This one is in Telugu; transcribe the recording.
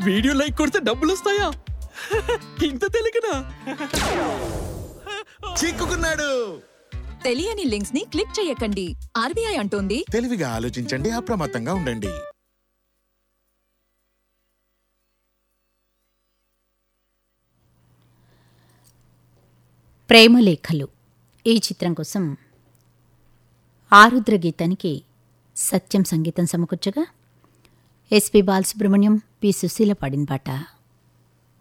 వీడియో లైక్ కొడితే డబ్బులు వస్తాయా ఇంత తెలియకనా చిక్కుకున్నాడు తెలియని లింక్స్ ని క్లిక్ చేయకండి ఆర్బీఐ అంటోంది తెలివిగా ఆలోచించండి అప్రమత్తంగా ఉండండి ప్రేమలేఖలు ఈ చిత్రం కోసం ఆరుద్ర గీతానికి సత్యం సంగీతం సమకూర్చగా ఎస్పి బాలసుబ్రహ్మణ్యం పి సుశీల పాడిన పాట